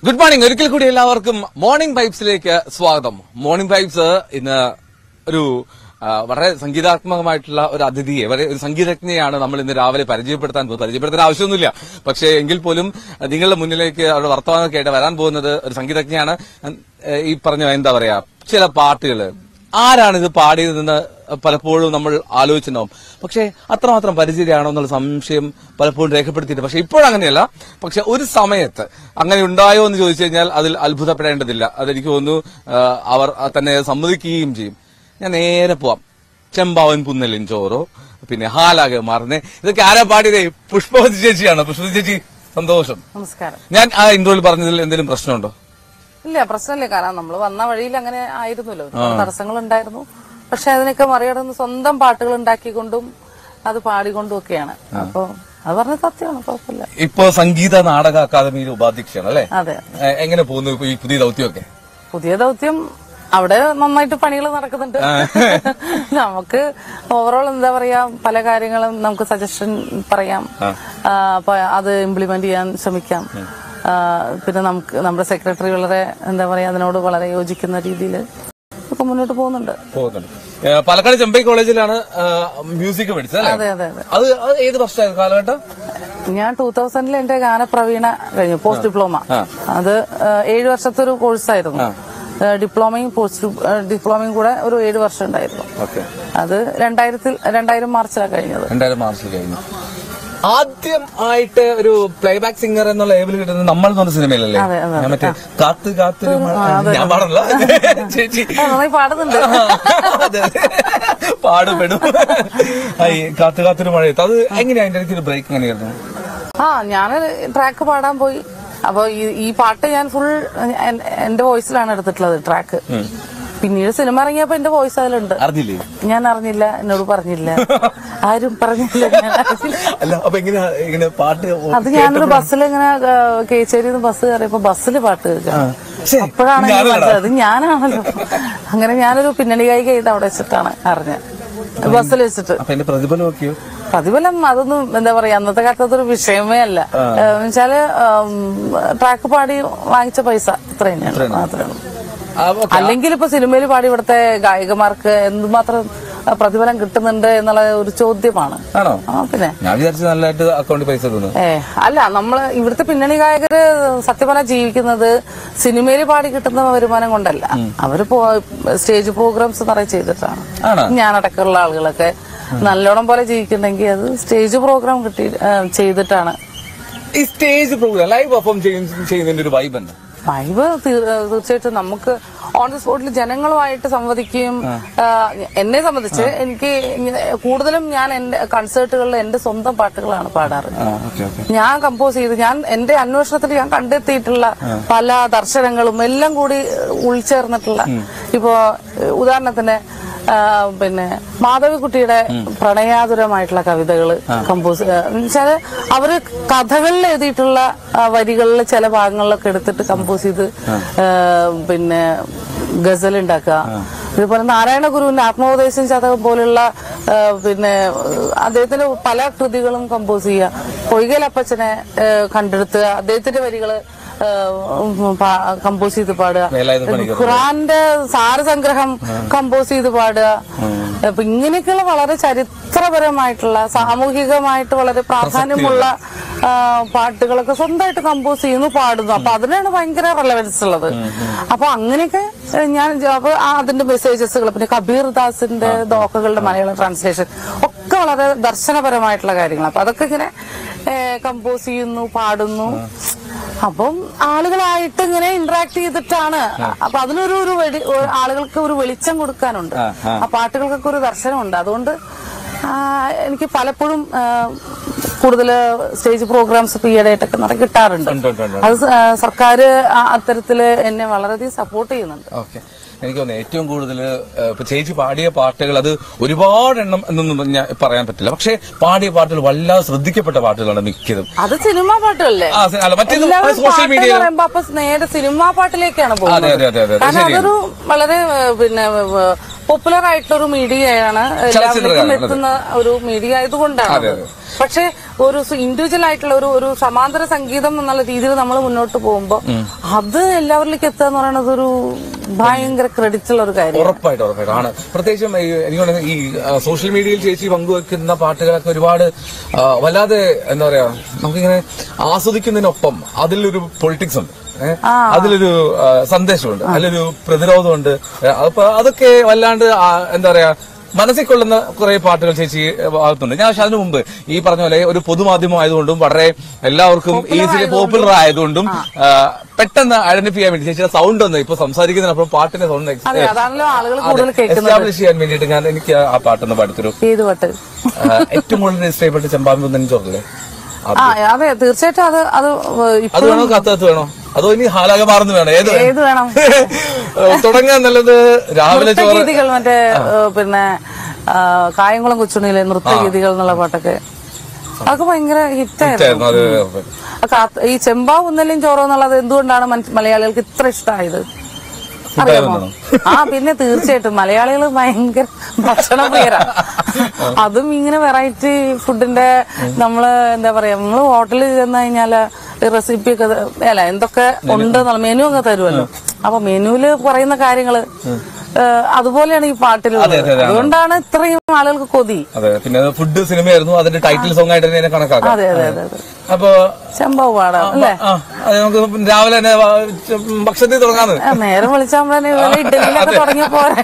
Good morning ഒരിക്കൽ കൂടി എല്ലാവർക്കും മോർണിംഗ് വൈബ്സിലേക്ക് സ്വാഗതം മോർണിംഗ് വൈബ്സ് ഇന്ന് ഒരു ആ, വളരെ സംഗീതാത്മകമായിട്ടുള്ള ഒരു അതിഥിയെ വളരെ ഒരു സംഗീതജ്ഞയാണ് നമ്മൾ ഇന്ന് രാവിലെ പരിചയപ്പെടുത്താൻ പോകുന്നത് പരിചയപ്പെടുത്താൻ ആവശ്യമൊന്നുമില്ല പക്ഷേ എങ്കിൽ പോലും ആ, നിങ്ങളുടെ മുന്നിലേക്ക് അവരുടെ വർത്തമാനമൊക്കെ ആയിട്ട് വരാൻ പോകുന്നത് ഒരു സംഗീതജ്ഞയാണ് ഏ, ഈ പറഞ്ഞ എന്താ പറയാ ചില പാട്ടുകൾ ആരാണ് ഇത് പാടിയതെന്ന് പലപ്പോഴും നമ്മൾ ആലോചിച്ചിട്ടുണ്ടാവും പക്ഷേ അത്രമാത്രം പരിചയമാണോ എന്നുള്ള സംശയം പലപ്പോഴും രേഖപ്പെടുത്തിയിട്ട് പക്ഷെ ഇപ്പോഴങ്ങനെയല്ല പക്ഷെ ഒരു സമയത്ത് അങ്ങനെ ഉണ്ടായോ എന്ന് ചോദിച്ചു കഴിഞ്ഞാൽ അതിൽ അത്ഭുതപ്പെടേണ്ടതില്ല അതെനിക്ക് തോന്നുന്നു ആ, അവർ തന്നെ സമ്മതിക്കുകയും ചെയ്യും ഞാൻ നേരെ പോവാം ചെമ്പാവൻ പുന്നലിൻ ചോറോ പിന്നെ ഹാലാകെ മാറുന്നേ ഇതൊക്കെ ആരാ പാടിയതേ പുഷ്പവതി ചേച്ചിയാണോ പുഷ്പവതി ചേച്ചി സന്തോഷം നമസ്കാരം ഞാൻ ആ ഇൻട്രോയിൽ പറഞ്ഞതിൽ എന്തെങ്കിലും പ്രശ്നമുണ്ടോ ഇല്ല പ്രശ്നമില്ല കാരണം നമ്മൾ വന്ന വഴിയിൽ അങ്ങനെ ആയിരുന്നല്ലോ ഒരുപാട് തടസ്സങ്ങൾ ഉണ്ടായിരുന്നു പക്ഷെ അതിനൊക്കെ മറികടന്ന് സ്വന്തം പാട്ടുകൾ ഉണ്ടാക്കിക്കൊണ്ടും അത് പാടിക്കൊണ്ടും ഒക്കെയാണ് അപ്പൊ അത് പറഞ്ഞ സത്യമാണ് കുഴപ്പമില്ല ഇപ്പോ സംഗീത നാടക അക്കാദമിയിലെ ഉപാധ്യക്ഷയാണ് അല്ലേ അതെ എ- എങ്ങനെ പോകുന്നു ഇപ്പൊ ഈ പുതിയ ദൗത്യമൊക്കെ പുതിയ ദൗത്യം അവിടെ നന്നായിട്ട് പണികൾ നടക്കുന്നുണ്ട് നമുക്ക് ഓവറോൾ എന്താ പറയാ പല കാര്യങ്ങളും നമുക്ക് സജഷൻ പറയാം ആ, അപ്പൊ അത് ഇംപ്ലിമെന്റ് ചെയ്യാൻ ശ്രമിക്കാം ആ, പിന്നെ നമുക്ക് നമ്മുടെ സെക്രട്ടറി വളരെ എന്താ പറയാ അതിനോട് വളരെ യോജിക്കുന്ന രീതിയിൽ ഒക്കെ മുന്നോട്ട് പോകുന്നുണ്ട് പോകുന്നുണ്ട് ഏ, പാലക്കാട് ചെമ്പൈ കോളേജിലാണ് ആ, മ്യൂസിക് പഠിച്ചത് അല്ലേ അതെ അതെ അതെ അത് അത് ഏത് വർഷമായിരുന്നു കാലഘട്ടം ഞാൻ ടൂ തൗസൻഡിൽ എന്റെ ഗാനപ്രവീണ കഴിഞ്ഞു പോസ്റ്റ് ഡിപ്ലോമ അത് ആ, ഏഴ് വർഷത്തെ ഒരു കോഴ്സായിരുന്നു ആ, ഡിപ്ലോമയും പോസ്റ്റ് ഡിപ്ലോമയും കൂടെ ഒരു ഏഴ് വർഷം ഉണ്ടായിരുന്നു ഓക്കെ അത് രണ്ടായിരത്തിൽ രണ്ടായിരം മാർച്ചിലാണ് കഴിഞ്ഞത് രണ്ടായിരം മാർച്ചിൽ കഴിഞ്ഞു ആദ്യം ആയിട്ട് ഒരു പ്ലേബാക്ക് സിംഗർ എന്നുള്ള ലേബിൾ കിട്ടുന്നത് നമ്മൾ എന്ന് പറഞ്ഞ സിനിമയിലല്ലേ അതെ, അതെ, ഞാൻ മറ്റേ കാത്ത് കാത്തൊരു മഴ- ഞാൻ പാടല്ല ചേച്ചി ആ, നന്നായി പാടുന്നുണ്ട് അതെ, അതെ. പാടുപെടും ആ, ഈ കാത്ത് കാത്തൊരു മഴയത്ത് അത് എങ്ങനെയാ അതിന്റെ ഇടയ്ക്ക് ഒരു ബ്രേക്ക് എങ്ങനെയായിരുന്നു ആ ഞാൻ ട്രാക്ക് പാടാൻ പോയി അപ്പൊ ഈ ഈ പാട്ട് ഞാൻ ഫുൾ എന്റെ വോയിസിലാണ് എടുത്തിട്ടുള്ളത് ട്രാക്ക് പിന്നീട് സിനിമ ഇറങ്ങിയപ്പോ എന്റെ വോയിസ് അതിലുണ്ട് അറിഞ്ഞില്ലേ ഞാൻ അറിഞ്ഞില്ല എന്നോട് പറഞ്ഞില്ല ആരും പറഞ്ഞില്ല ഞാൻ അറിഞ്ഞില്ല അല്ല അപ്പൊ എങ്ങനെയാ ഇങ്ങനെ പാട്ട് അത് ഞാനൊരു ബസ്സിൽ ഇങ്ങനെ കേച്ചേരി ബസ് കയറിയപ്പോ ബസ്സിൽ പാട്ട് കേൾക്കാം ശ്ശേ, അപ്പോഴാണ് എനിക്ക് ഞാനാണോ? മനസ്സിലായത് ഇത് ഞാനാണല്ലോ അങ്ങനെ ഞാനൊരു പിന്നണി ഗായിക ചെയ്ത് അവിടെ വെച്ചിട്ടാണ് അറിഞ്ഞത് ബസ്സിൽ വെച്ചിട്ട് അപ്പൊ എന്റെ പ്രതിഫലം നോക്കിയോ പ്രതിഫലം അതൊന്നും എന്താ പറയാ അന്നത്തെ കാലത്ത് അതൊരു വിഷയമേ അല്ല ഏഹ് വെച്ചാല് ട്രാക്ക് പാടി വാങ്ങിച്ച പൈസ ഇത്ര തന്നെയാണ് മാത്രമേ ഉള്ളൂ ആ, ഓക്കേ. അല്ലെങ്കിൽ ഇപ്പൊ സിനിമയിൽ പാടി ഇവിടുത്തെ ഗായകമാർക്ക് എന്തുമാത്രം ആ, പ്രതിഫലം കിട്ടുന്നുണ്ട് എന്നുള്ള ഒരു ചോദ്യമാണ് ആണോ ആ പിന്നെ ഞാൻ വിചാരിച്ചു നല്ലതായിട്ട് അക്കൗണ്ടിൽ പൈസ തന്നു ഏ അല്ല നമ്മള് ഇവിടുത്തെ പിന്നണി ഗായകര് സത്യം പറഞ്ഞാൽ ജീവിക്കുന്നത് സിനിമയിൽ പാടി കിട്ടുന്ന വരുമാനം കൊണ്ടല്ല അവര് പോ- സ്റ്റേജ് പ്രോഗ്രാംസ് നിറയെ ചെയ്തിട്ടാണ് ആണോ ഞാനടക്കമുള്ള ആളുകളൊക്കെ നല്ലോണം പോലെ ജീവിക്കുന്നെങ്കിൽ അത് സ്റ്റേജ് പ്രോഗ്രാം കിട്ടി ഏ, ചെയ്തിട്ടാണ് ഈ സ്റ്റേജ് പ്രോഗ്രാം ലൈവ് പെർഫോം ചെയ്യുന്നതിന്റെ ഒരു വൈബ് എന്താ വൈബ് തീർ- തീർച്ചയായിട്ടും നമുക്ക് ഓൺ ദി സ്പോട്ടിൽ ജനങ്ങളുമായിട്ട് സംവദിക്കുകയും ആ, എന്നെ സംബന്ധിച്ച് എനിക്ക് ഇങ്ങനെ കൂടുതലും ഞാൻ എന്റെ കൺസേർട്ടുകളിൽ എന്റെ സ്വന്തം പാട്ടുകളാണ് പാടാറ് ഓക്കെ ഓക്കെ ഞാൻ കമ്പോസ് ചെയ്ത് ഞാൻ എന്റെ അന്വേഷണത്തിൽ ഞാൻ കണ്ടെത്തിയിട്ടുള്ള പല ദർശനങ്ങളും എല്ലാം കൂടി ഉൾച്ചേർന്നിട്ടുള്ള ഇപ്പോ ഏഹ്, ഉദാഹരണത്തിന് ആ, പിന്നെ മാധവിക്കുട്ടിയുടെ പ്രണയാതുരമായിട്ടുള്ള കവിതകള് കമ്പോസ് എന്നുവെച്ചാല് അവര് കഥകളിൽ എഴുതിയിട്ടുള്ള ആ, വരികളിൽ ചില ഭാഗങ്ങളിലൊക്കെ എടുത്തിട്ട് കമ്പോസ് ചെയ്ത് ആ, പിന്നെ ഗസൽ ഉണ്ടാക്കുക ഇതുപോലെ നാരായണ ഗുരുവിന്റെ ആത്മോപദേശം ചതകം പോലുള്ള ആ, പിന്നെ അദ്ദേഹത്തിന്റെ പല കൃതികളും കമ്പോസ് ചെയ്യുക പൊയ്കലപ്പച്ചനെ ആ, കണ്ടെടുത്തുക അദ്ദേഹത്തിന്റെ വരികള് ആ, ഉം, പാ- കമ്പോസ് ചെയ്ത് പാടുക വേലായുധ പണിക്കർ. ഖുറാന്റെ സാരസംഗ്രഹം കമ്പോസ് ചെയ്ത് പാടുക അപ്പൊ ഇങ്ങനെയൊക്കെയുള്ള വളരെ ചരിത്രപരമായിട്ടുള്ള സാമൂഹികമായിട്ട് വളരെ പ്രാധാന്യമുള്ള ആ, പാട്ടുകളൊക്കെ സ്വന്തമായിട്ട് കമ്പോസ് ചെയ്യുന്നു പാടുന്നു അപ്പൊ അതിനാണ് ഭയങ്കര റെലവൻസ് ഉള്ളത് അപ്പൊ അങ്ങനെയൊക്കെ ഏഹ്, ഞാൻ ജ- അപ്പൊ ആ അതിന്റെ മെസ്സേജസുകൾ പിന്നെ കബീർ ദാസിന്റെ ദോക്കകളുടെ മലയാളം ട്രാൻസ്ലേഷൻ ഒക്കെ വളരെ ദർശനപരമായിട്ടുള്ള കാര്യങ്ങൾ അപ്പൊ അതൊക്കെ ഇങ്ങനെ കമ്പോസ് ചെയ്യുന്നു പാടുന്നു അപ്പം ആളുകളായിട്ട് ഇങ്ങനെ ഇന്ററാക്ട് ചെയ്തിട്ടാണ് അപ്പൊ അതിനൊരു ഒരു വെടി- ഒരു ആളുകൾക്ക് ഒരു വെളിച്ചം കൊടുക്കാനുണ്ട് ആ പാട്ടുകൾക്കൊക്കെ ഒരു ദർശനമുണ്ട് അതുകൊണ്ട് ആ, എനിക്ക് പലപ്പോഴും കൂടുതൽ സ്റ്റേജ് പ്രോഗ്രാംസ് ഇപ്പൊ ഈയിടെയായിട്ടൊക്കെ നിറയെ കിട്ടാറുണ്ട് ഉണ്ട്, ഉണ്ട്, ഉണ്ട്. അത് സർക്കാർ അത്തരത്തില് എന്നെ വളരെയധികം സപ്പോർട്ട് ചെയ്യുന്നുണ്ട് ഓക്കെ എനിക്ക് തോന്നുന്നു ഏറ്റവും കൂടുതൽ ഇപ്പൊ ചേച്ചി പാടിയ പാട്ടുകൾ അത് ഒരുപാട് എണ്ണം എന്നൊന്നും ഞാൻ പറയാൻ പറ്റില്ല പക്ഷേ പാടിയ പാട്ടുകൾ വല്ലാതെ ശ്രദ്ധിക്കപ്പെട്ട പാട്ടുകളാണ് മിക്കതും അത് സിനിമാ പാട്ടുകളല്ലേ ആ, സ- അല്ല, മറ്റേത് എല്ലാവരും social പാട്ട് media- എന്ന് പറയുമ്പോ അപ്പൊ നേരെ സിനിമാ പാട്ടിലേക്കാണ് അതെ, പോകുന്നത് അതെ, അതെ, അതെ. കാരണം ശരിയാണ്. അതൊരു വളരെ ഏഹ്, പിന്നെ പോപ്പുലർ ആയിട്ടുള്ള ഒരു മീഡിയയാണ് എല്ലാവരിലേക്കും ചലച്ചിത്രഗാനം, അതെ. എത്തുന്ന ഒരു മീഡിയ ആയതുകൊണ്ടാണ് അതെ, അത്. അതെ. പക്ഷെ ഒരു ഇൻഡിവിജ്വൽ ആയിട്ടുള്ള ഒരു ഒരു സമാന്തര സംഗീതം എന്നുള്ള രീതിയിൽ നമ്മൾ മുന്നോട്ട് പോകുമ്പോൾ അത് എല്ലാവരിലേക്ക് എത്തുക എന്ന് പറയുന്നത് ഒരു ഭയങ്കര ക്രെഡിറ്റ് ഉള്ള ഒരു കാര്യം ഉറപ്പായിട്ടും ഉറപ്പായിട്ടും ആണ് പ്രത്യേകിച്ചും ഈ എനിക്ക് തോന്നുന്നു ഈ ആ, സോഷ്യൽ മീഡിയയിൽ ചേച്ചി പങ്കുവെക്കുന്ന പാട്ടുകളൊക്കെ ഒരുപാട് ആ, വല്ലാതെ എന്താ പറയാ നമുക്കിങ്ങനെ ആസ്വദിക്കുന്നതിനൊപ്പം അതിലൊരു പൊളിറ്റിക്സ് ഉണ്ട് ഏ? അതിലൊരു ആ, സന്ദേശമുണ്ട് അതിലൊരു പ്രതിരോധമുണ്ട് ഏ, അപ്പൊ അതൊക്കെ വല്ലാണ്ട് ആ, എന്താ പറയാ മനസ്സിൽ കൊള്ളുന്ന കുറെ പാട്ടുകൾ ചേച്ചി ഭാഗത്തുണ്ട് ഞാൻ പക്ഷെ അതിനു മുമ്പ് ഈ പറഞ്ഞ പോലെ ഒരു പൊതുമാധ്യമം ആയതുകൊണ്ടും വളരെ എല്ലാവർക്കും ഈസിലി പോപ്പുലർ ആയതുകൊണ്ടും ആ, പെട്ടെന്ന് ഐഡന്റിഫൈ ചെയ്യാൻ വേണ്ടി ചേച്ചിയുടെ സൗണ്ട് ഒന്ന് ഇപ്പൊ സംസാരിക്കുന്നതിനപ്പുറം പാട്ടിന്റെ സൗണ്ട് അതെ അതാണല്ലോ ആളുകൾ കൂടുതൽ കേൾക്കുന്നത് എസ്റ്റാബ്ലിഷ് ചെയ്യാൻ വേണ്ടിയിട്ട് ഞാൻ എനിക്ക് ആ പാട്ടൊന്ന് പാടിത്തരൂ ഏത് പാട്ട് ആ, ഏറ്റവും കൂടുതൽ രജിസ്റ്റർ ചെയ്യപ്പെട്ട ചെമ്പാമ്പ് നെഞ്ചോറല്ലേ ആ അതെ തീർച്ചയായിട്ടും അത് അത് അത് ഇപ്പോഴും വേണോ കത്തകത്ത് വേണോ അതോ ഇനി ഹാലാക മാറുന്നു വേണോ ഏത് ഏത് വേണം തുടങ്ങാൻ നല്ലത് രാവിലെ ചോറ് നൃത്തഗീതികൾ മറ്റേ ഏഹ്, പിന്നെ ആ, കായംകുളം കൊച്ചുണ്ണിയിലെ നൃത്തഗീതികൾ എന്നുള്ള പാട്ടൊക്കെ അതൊക്കെ ഭയങ്കര ഹിറ്റായിരുന്നു ആയിരുന്നു അത് ആ കാത്ത്- ഈ ചെമ്പാ ഉന്നലും ചോറോ എന്നുള്ളത് എന്തുകൊണ്ടാണ് മനുഷ്യ- മലയാളികൾക്ക് ഇത്ര ഇഷ്ടമായത് അറിയാമോ ആ പിന്നെ തീർച്ചയായിട്ടും മലയാളികൾ ഭയങ്കര ഭക്ഷണ പ്രിയരാണ് അതും ഇങ്ങനെ വെറൈറ്റി ഫുഡിന്റെ നമ്മള് എന്താ പറയാ നമ്മള് ഹോട്ടലിൽ ചെന്ന് കഴിഞ്ഞാല് റെസിപ്പി ഒക്കെ ത- അല്ല എന്തൊക്കെ ഉണ്ട് എന്നുള്ള മെനു ഒക്കെ തരുമല്ലോ അപ്പൊ മെനുവില് പറയുന്ന കാര്യങ്ങള് ഏഹ്, അതുപോലെയാണ് ഈ പാട്ടിലുള്ളത് അതെ, അതെ, അതുകൊണ്ടാണ് ഇത്രയും ആളുകൾക്ക് കൊതി അതെ പിന്നെ ഫുഡ് സിനിമയായിരുന്നു അതിന്റെ ടൈറ്റിൽ സോങ് ആയിട്ട് തന്നെ ഇതിനെ കണക്കാക്കാം അതെ അതെ അതെ അതെ അപ്പൊ ചെമ്പാവ് പാടാം അല്ലേ ആ അത് നമുക്ക് രാവിലെ തന്നെ വ- ച- ഭക്ഷണത്തിൽ തുടങ്ങാന്ന് ആ, നേരം വിളിച്ചാൽ ഇഡലിയിലൊക്കെ തുടങ്ങിയ പോരെ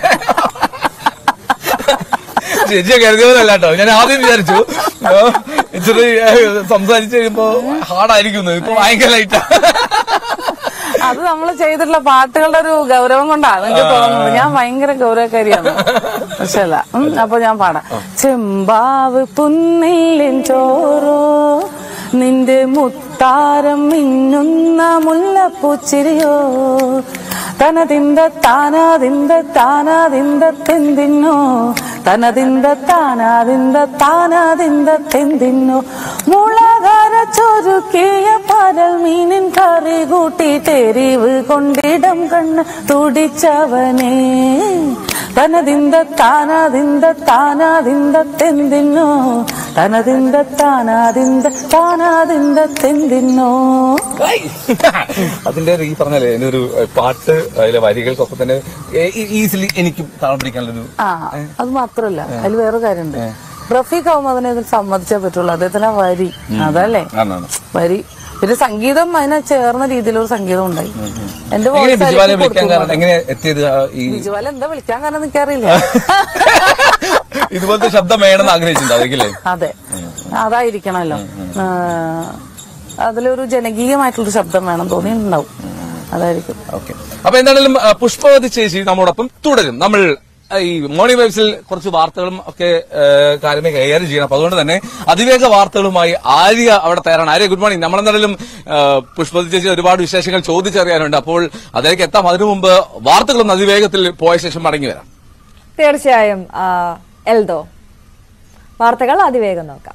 ചേച്ചിയെ കരുതിയതല്ല കേട്ടോ ഞാൻ ആദ്യം വിചാരിച്ചു ആ, ഇച്ചിരി ഏ, സംസാരിച്ച് കഴിയുമ്പോ ഹാർഡായിരിക്കുന്നു ഇപ്പൊ ഭയങ്കര ലൈറ്റാ അത് നമ്മൾ ചെയ്തിട്ടുള്ള പാട്ടുകളുടെ ഒരു ഗൗരവം കൊണ്ടാണ് എനിക്ക് തോന്നുന്നത് ഞാൻ ഭയങ്കര ഗൗരവക്കാരിയാണ് പക്ഷെ അല്ല ഉം, അപ്പൊ ഞാൻ പാടാം ചെമ്പാവ് പുന്നില്ലിൻ ചോറോ നിന്റെ മുത്താരം മിന്നുന്ന മുല്ലപ്പൂച്ചിരിയോ തനതിന്ത താനാതിന്ത താനാതിന്ത തെന്തിന്നോ തനതിന്ത താനാതിന്ത താനാതിന്ത തെന്തിന്നോ മുളകര ചൊരുക്കിയ പരൽ മീനിൻ കറി കൂട്ടിയിട്ട് എരിവ് കൊണ്ടിടം കണ്ണ് തുടിച്ചവനേ തനതിന്ത താനാതിന്ത താനാതിന്ത തെന്തിന്നോ തനതിന്ത താനാതിന്ത താനാതിന്ത തെന്തിന്നോ അതിന്റെ ഒരു ഈ പറഞ്ഞല്ലേ എന്റെ ഒരു ഏ, പാട്ട് അതിലെ വരികൾക്കൊപ്പം തന്നെ ഈസിലി എനിക്കും താളം പിടിക്കാനുള്ളൊരു ആ അത് മാത്രല്ല അതിൽ വേറെ കാര്യമുണ്ട് റഫീഖ് അഹമ്മദിനെ ഇതിൽ സമ്മതിച്ചേ പറ്റുള്ളൂ അദ്ദേഹത്തിന് ആ വരി അതല്ലേ ആണാണ് വരി പിന്നെ സംഗീതം അതിനെ ചേർന്ന രീതിയിലൊരു സംഗീതം ഉണ്ടായി എന്റെ എങ്ങനെ voice ബിജുവാലെ അതിലേക്ക് വിളിക്കാൻ കൊടുക്കും. കാരണം എങ്ങനെ എത്തിയത് ആ ഈ ബിജുവാല എന്താ വിളിക്കാൻ കാരണം എനിക്കറിയില്ല ഇതുപോലത്തെ ശബ്ദം വേണമെന്ന് ആഗ്രഹിച്ചിട്ടുണ്ട് അതെങ്കിലേ അതെ അതായിരിക്കണല്ലോ ആ, അതിലൊരു ജനകീയമായിട്ടുള്ളൊരു ശബ്ദം വേണം തോന്നിയിട്ടുണ്ടാവും അതായിരിക്കും ഓക്കെ അപ്പൊ എന്താണെങ്കിലും ആ, പുഷ്പവതി ചേച്ചി നമ്മോടൊപ്പം തുടരും നമ്മൾ ആ, ഈ മോർണിംഗ് വൈബ്സിൽ കുറച്ച് വാർത്തകളും ഒക്കെ ആ, കാര്യമായി കൈകാര്യം ചെയ്യണം അപ്പൊ അതുകൊണ്ട് തന്നെ അതിവേഗ വാർത്തകളുമായി ആര്യ അവിടെ തയ്യാറാണ് ആര്യ ഗുഡ് മോർണിംഗ് നമ്മളെന്തായാലും ആ, പുഷ്പവതി ചേച്ചി ഒരുപാട് വിശേഷങ്ങൾ ചോദിച്ചറിയാനുണ്ട് അപ്പോൾ അതിലേക്ക് എത്താം അതിനു മുമ്പ് വാർത്തകളൊന്ന് അതിവേഗത്തിൽ പോയ ശേഷം മടങ്ങി വരാം തീർച്ചയായും ആ, എൽദോ വാർത്തകൾ അതിവേഗം നോക്കാം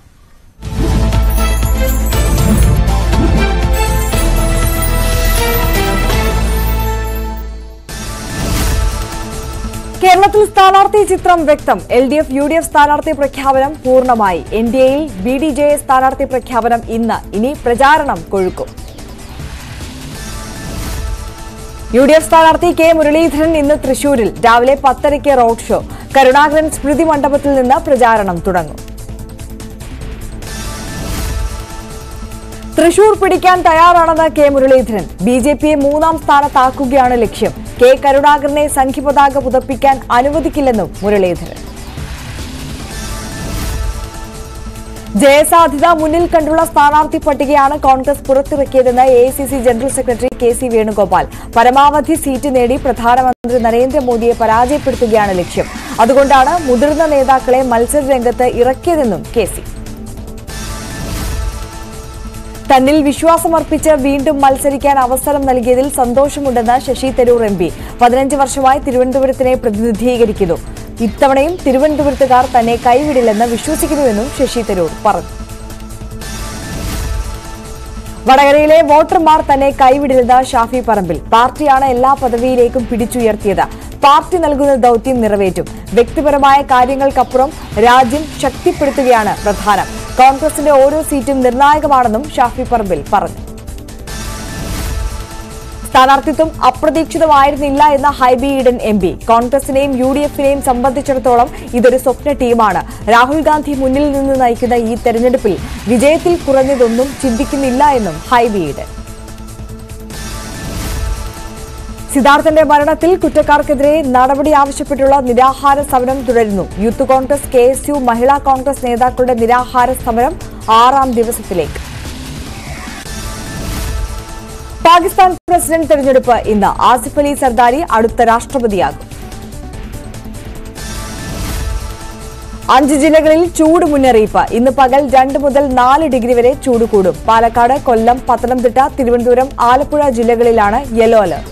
കേരളത്തിൽ സ്ഥാനാർത്ഥി ചിത്രം വ്യക്തം L D F U D F സ്ഥാനാർത്ഥി പ്രഖ്യാപനം പൂർണ്ണമായി എൻ ഡി എയിൽ ബി ഡി ജെ എസ് സ്ഥാനാർത്ഥി പ്രഖ്യാപനം ഇന്ന് ഇനി പ്രചാരണം കൊഴുക്കും യു ഡി എഫ് സ്ഥാനാർത്ഥി കെ മുരളീധരൻ ഇന്ന് തൃശൂരിൽ രാവിലെ പത്തരയ്ക്ക് റോഡ് ഷോ കരുണാകരൻ സ്മൃതി മണ്ഡപത്തിൽ നിന്ന് പ്രചാരണം തുടങ്ങും തൃശൂർ പിടിക്കാൻ തയ്യാറാണെന്ന് കെ മുരളീധരൻ ബി ജെ പിയെ മൂന്നാം സ്ഥാനത്താക്കുകയാണ് ലക്ഷ്യം കെ കരുണാകരനെ സംഘിപതാക പുതപ്പിക്കാൻ അനുവദിക്കില്ലെന്നും മുരളീധരൻ ജയസാധ്യത മുന്നിൽ കണ്ടുള്ള സ്ഥാനാർത്ഥി പട്ടികയാണ് കോൺഗ്രസ് പുറത്തിറക്കിയതെന്ന് A general secretary K C Venugopal പരമാവധി സീറ്റ് നേടി പ്രധാനമന്ത്രി നരേന്ദ്രമോദിയെ പരാജയപ്പെടുത്തുകയാണ് ലക്ഷ്യം അതുകൊണ്ടാണ് മുതിർന്ന നേതാക്കളെ മത്സര രംഗത്ത് ഇറക്കിയതെന്നും കെ സി തന്നിൽ വിശ്വാസമർപ്പിച്ച് വീണ്ടും മത്സരിക്കാൻ അവസരം നൽകിയതിൽ സന്തോഷമുണ്ടെന്ന് ശശി തരൂർ എം പി പതിനഞ്ച് വർഷമായി തിരുവനന്തപുരത്തിനെ പ്രതിനിധീകരിക്കുന്നു ഇത്തവണയും തിരുവനന്തപുരത്തുകാർ തന്നെ കൈവിടില്ലെന്ന് വിശ്വസിക്കുന്നുവെന്നും ശശി തരൂർ പറഞ്ഞു വടകരയിലെ വോട്ടർമാർ തന്നെ കൈവിടില്ലെന്ന് ഷാഫി പറമ്പിൽ പാർട്ടിയാണ് എല്ലാ പദവിയിലേക്കും പിടിച്ചുയർത്തിയത് പാർട്ടി നൽകുന്ന ദൌത്യം നിറവേറ്റും വ്യക്തിപരമായ കാര്യങ്ങൾക്കപ്പുറം രാജ്യം ശക്തിപ്പെടുത്തുകയാണ് പ്രധാനം കോൺഗ്രസിന്റെ ഓരോ സീറ്റും നിർണായകമാണെന്നും ഷാഫി പറമ്പിൽ പറഞ്ഞു സ്ഥാനാർത്ഥിത്വം അപ്രതീക്ഷിതമായിരുന്നില്ല എന്ന ഹൈബി ഈഡൻ എം പി കോൺഗ്രസിനെയും യു ഡി എഫിനെയും സംബന്ധിച്ചിടത്തോളം ഇതൊരു സ്വപ്ന ടീമാണ് രാഹുൽ ഗാന്ധി മുന്നിൽ നിന്ന് നയിക്കുന്ന ഈ തെരഞ്ഞെടുപ്പിൽ വിജയത്തിൽ കുറഞ്ഞതൊന്നും ചിന്തിക്കുന്നില്ല എന്നും ഹൈബി ഈഡൻ സിദ്ധാർത്ഥന്റെ മരണത്തിൽ കുറ്റക്കാർക്കെതിരെ നടപടി ആവശ്യപ്പെട്ടുള്ള നിരാഹാര സമരം തുടരുന്നു youth Congress K S U Mahila Congress നേതാക്കളുടെ നിരാഹാര സമരം ആറാം ദിവസത്തിലേക്ക് പാകിസ്ഥാൻ പ്രസിഡന്റ് തെരഞ്ഞെടുപ്പ് ഇന്ന് ആസിഫ് അലി സർദാരി അടുത്ത രാഷ്ട്രപതിയാകും അഞ്ച് ജില്ലകളിൽ ചൂട് മുന്നറിയിപ്പ് ഇന്ന് പകൽ രണ്ട് മുതൽ നാല് ഡിഗ്രി വരെ ചൂട് കൂടും പാലക്കാട് കൊല്ലം പത്തനംതിട്ട തിരുവനന്തപുരം ആലപ്പുഴ ജില്ലകളിലാണ് യെല്ലോ അലർട്ട്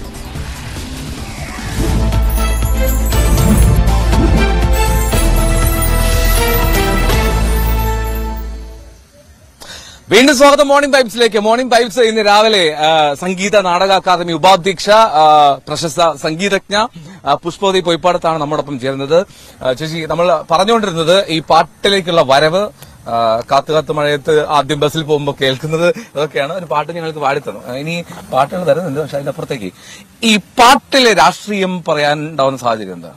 വീണ്ടും സ്വാഗതം മോർണിംഗ് വൈബ്സിലേക്ക് മോർണിംഗ് വൈബ്സ് ഇന്ന് രാവിലെ ആ, സംഗീത നാടക അക്കാദമി ഉപാധ്യക്ഷ ആ, പ്രശസ്ത സംഗീതജ്ഞ ആ, പുഷ്പവതി പൊയ്പ്പാടത്താണ് നമ്മോടൊപ്പം ചേരുന്നത് ആ, ചേച്ചി നമ്മൾ പറഞ്ഞുകൊണ്ടിരുന്നത് ഈ പാട്ടിലേക്കുള്ള വരവ് ആ, കാത്തു കാത്തു മഴയത്ത് ആദ്യം ബസ്സിൽ പോകുമ്പോൾ കേൾക്കുന്നത് അതൊക്കെയാണ് ഒരു പാട്ട് ഞങ്ങൾക്ക് പാടിത്തന്നു ആ, ഇനി പാട്ടുകൾ തരുന്നുണ്ട് പക്ഷെ അതിന്റെ അപ്പുറത്തേക്ക് ഈ പാട്ടിലെ രാഷ്ട്രീയം പറയാൻ ഉണ്ടാവുന്ന സാഹചര്യം എന്താ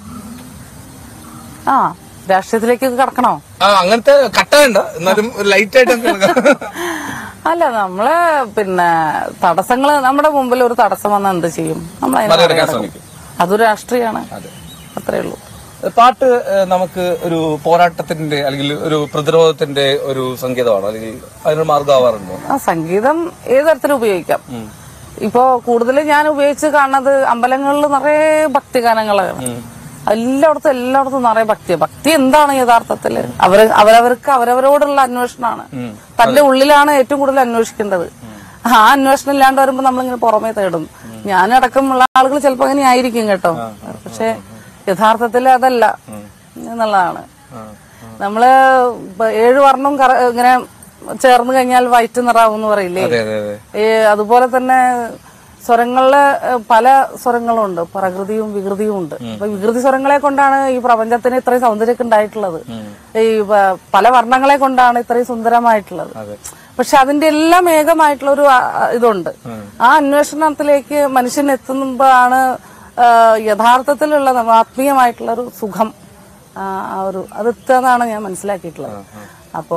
ആ രാഷ്ട്രീയത്തിലേക്ക് കടക്കണോ ആ, അങ്ങനത്തെ കട്ടയുണ്ട് എന്നാലും ലൈറ്റ് ആയിട്ട് നമുക്ക് കേൾക്കാം. അല്ല നമ്മള് പിന്നെ തടസ്സങ്ങള് നമ്മുടെ മുമ്പിൽ ഒരു തടസ്സം വന്നാൽ എന്ത് ചെയ്യും നമ്മൾ അതിനെ മറികടക്കാൻ മറികടക്കും. ശ്രമിക്കും. അതൊരു രാഷ്ട്രീയമാണ് അത്രേ ഉള്ളൂ പാട്ട് ഏഹ്, നമുക്ക് ഒരു പോരാട്ടത്തിന്റെ അല്ലെങ്കിൽ ഒരു പ്രതിരോധത്തിന്റെ ഒരു സംഗീതമാണ് അല്ലെങ്കിൽ അതിനൊരു മാർഗമാവാറുണ്ടോ ആ സംഗീതം ഏത് തരത്തിലും ഉപയോഗിക്കാം ഇപ്പോ കൂടുതൽ ഞാൻ ഉപയോഗിച്ച് കാണുന്നത് അമ്പലങ്ങളിൽ നിറയെ ഭക്തിഗാനങ്ങളാണ് എല്ലായിടത്തും എല്ലായിടത്തും നിറയെ ഭക്തി ഭക്തി എന്താണ് യഥാർത്ഥത്തില് അവര് അവരവർക്ക് അവരവരോടുള്ള അന്വേഷണമാണ് തന്റെ ഉള്ളിലാണ് ഏറ്റവും കൂടുതൽ അന്വേഷിക്കേണ്ടത് ആ അന്വേഷണം ഇല്ലാണ്ട് വരുമ്പോ നമ്മളിങ്ങനെ പുറമേ തേടും ഞാനടക്കമുള്ള ആളുകൾ ചിലപ്പോ അങ്ങനെ ആയിരിക്കും കേട്ടോ പക്ഷെ യഥാർത്ഥത്തിൽ അതല്ല എന്നുള്ളതാണ് നമ്മള് ഇപ്പൊ ഏഴ് വർണ്ണം കറ- ഇങ്ങനെ ചേർന്ന് കഴിഞ്ഞാൽ വൈറ്റ് നിറാവും എന്ന് പറയില്ലേ അതെ അതെ അതെ ഈ അതുപോലെ തന്നെ സ്വരങ്ങളില് ഏഹ്, പല സ്വരങ്ങളുണ്ട് പ്രകൃതിയും വികൃതിയും ഉണ്ട് അപ്പൊ വികൃതി സ്വരങ്ങളെ കൊണ്ടാണ് ഈ പ്രപഞ്ചത്തിന് ഇത്രയും സൗന്ദര്യമൊക്കെ ഉണ്ടായിട്ടുള്ളത് ഈ പ- പല വർണ്ണങ്ങളെ കൊണ്ടാണ് ഇത്രയും സുന്ദരമായിട്ടുള്ളത് പക്ഷെ അതിന്റെ എല്ലാം ഏകമായിട്ടുള്ള ഒരു ആ, ഇതുണ്ട് ആ അന്വേഷണത്തിലേക്ക് മനുഷ്യൻ എത്തുമ്പോഴാണ് ആ, യഥാർത്ഥത്തിലുള്ള നമ്മ- ആത്മീയമായിട്ടുള്ള ഒരു സുഖം ആ ആ ഒരു അത് എത്തുകയെന്നാണ് ഞാൻ മനസ്സിലാക്കിയിട്ടുള്ളത് അപ്പോ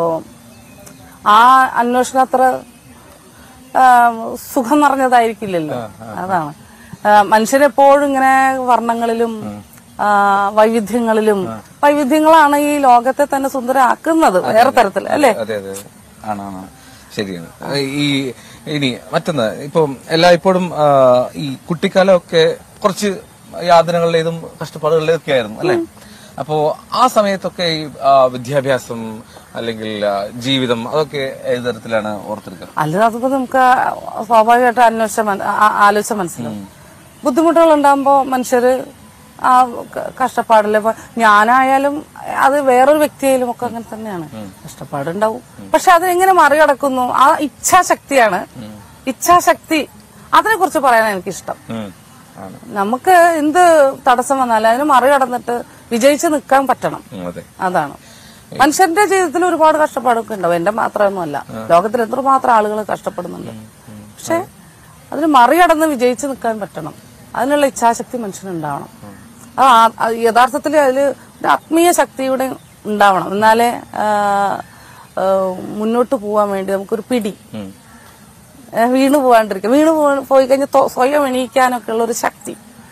ആ അന്വേഷണം അത്ര ആ, സുഖം നിറഞ്ഞതായിരിക്കില്ലല്ലോ അതാണ് ആ, മനുഷ്യരെപ്പോഴും ഇങ്ങനെ വർണ്ണങ്ങളിലും ആ, വൈവിധ്യങ്ങളിലും വൈവിധ്യങ്ങളാണ് ഈ ലോകത്തെ തന്നെ സുന്ദരമാക്കുന്നത് വേറെ തരത്തിൽ അല്ലേ അതെ അതെ ആണാണ് ശരിയാണ് ഈ ഇനി മറ്റൊന്ന് ഇപ്പം എല്ലായ്പ്പോഴും ആ, ഈ കുട്ടിക്കാലമൊക്കെ കുറച്ച് യാതനകളിലേതും കഷ്ടപ്പാടുകളിലേതും ഒക്കെ ആയിരുന്നു അല്ലെ അപ്പോ ആ സമയത്തൊക്കെ ഈ ആ, വിദ്യാഭ്യാസം അല്ലെങ്കിൽ ആ, ജീവിതം അതൊക്കെ ഏത് തരത്തിലാണ് ഓർത്തെടുക്കുക അല്ല അതിപ്പോ നമുക്ക് സ്വാഭാവികമായിട്ട് അന്വേഷിച്ച മന- ആ- ആലോചിച്ച മനസ്സിലാവും ബുദ്ധിമുട്ടുകൾ ഉണ്ടാകുമ്പോ മനുഷ്യര് ആ ക- കഷ്ടപ്പാടില് ഇപ്പൊ ഞാനായാലും അത് വേറൊരു വ്യക്തിയായാലും ഒക്കെ അങ്ങനെ തന്നെയാണ് കഷ്ടപ്പാടുണ്ടാവും പക്ഷെ അത് എങ്ങനെ മറികടക്കുന്നു ആ ഇച്ഛാശക്തിയാണ് ഇച്ഛാശക്തി അതിനെ കുറിച്ച് പറയാൻ എനിക്കിഷ്ടം ഉം. ആണ് നമുക്ക് എന്ത് തടസ്സം വന്നാലും അതിന് മറികടന്നിട്ട് വിജയിച്ച് നിൽക്കാൻ പറ്റണം ഉം, അതെ അതാണ് മനുഷ്യന്റെ ജീവിതത്തിൽ ഒരുപാട് കഷ്ടപ്പാടൊക്കെ ഉണ്ടാവും എന്റെ മാത്രമൊന്നുമല്ല ലോകത്തിൽ എത്രമാത്രം ആളുകൾ കഷ്ടപ്പെടുന്നുണ്ട് പക്ഷെ അതിന് മറികടന്ന് വിജയിച്ച് നിൽക്കാൻ പറ്റണം അതിനുള്ള ഇച്ഛാശക്തി മനുഷ്യനുണ്ടാവണം അത് ആ- അത് യഥാർത്ഥത്തിൽ അതിൽ ഒരു ആത്മീയ ശക്തിയുടെ ഉണ്ടാവണം എന്നാലേ ആ, ആ, മുന്നോട്ട് പോവാൻ വേണ്ടി നമുക്കൊരു പിടി ഉം. ഏ, വീണു പോകാണ്ടിരിക്കുക വീണു പോ- പോയി കഴിഞ്ഞാൽ തൊ- സ്വയം എണീക്കാനൊക്കെ ഉള്ള ഒരു ശക്തി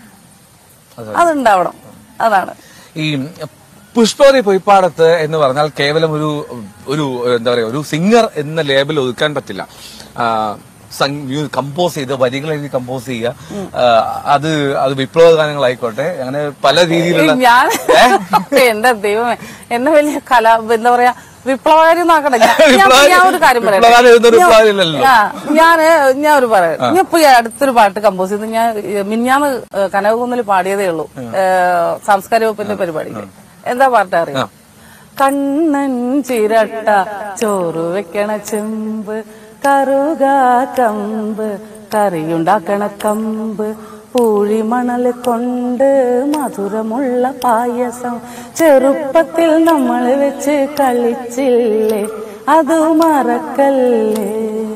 അതുണ്ടാവണം അതാണ് ഈ പുഷ്പവതി പൊയ്പ്പാടത്ത് എന്ന് പറഞ്ഞാൽ കേവലം ഒരു ഒരു എന്താ പറയാ ഒരു സിംഗർ എന്ന ലേബൽ ഒതുക്കാൻ പറ്റില്ല ആ, സം- മ്യൂ- കമ്പോസ് ചെയ്ത് വരികൾ എഴുതി കമ്പോസ് ചെയ്യുക ആ, അത് അത് വിപ്ലവ ഗാനങ്ങളായിക്കോട്ടെ അങ്ങനെ പല രീതിയിലുള്ള ഞാൻ എന്റെ ദൈവമേ എന്നെ വലിയ കല എന്താ പറയാ വിപ്ലവകാരി നോക്കട്ടെ ഞാൻ- ഞാൻ- ഞാൻ ഒരു കാര്യം പറയാം വിപ്ലവകാരി എഴുതുന്ന ഒരു വിപ്ലവകാരിയല്ലല്ലോ. ഞാന് ഞാൻ ഒരു പറയാം ഞാൻ ഇപ്പൊ ഈ അടുത്തൊരു പാട്ട് കമ്പോസ് ചെയ്ത് ഞാൻ ഏ, മിഞ്ഞാന്ന് ഏ, കനകകുന്നിൽ പാടിയതേ ഉള്ളൂ ഏ, സാംസ്കാരിക വകുപ്പിന്റെ പരിപാടിക്ക് എന്താ പാട്ട് അറിയാം കണ്ണൻ ചിരട്ട ചോറ് വെക്കണ ചെമ്പ് കറുക കമ്പ് കറിയുണ്ടാക്കണ കമ്പ് പൂഴിമണൽ കൊണ്ട് മധുരമുള്ള പായസം ചെറുപ്പത്തിൽ നമ്മൾ വെച്ച് കളിച്ചില്ലേ അത് മറക്കല്ലേ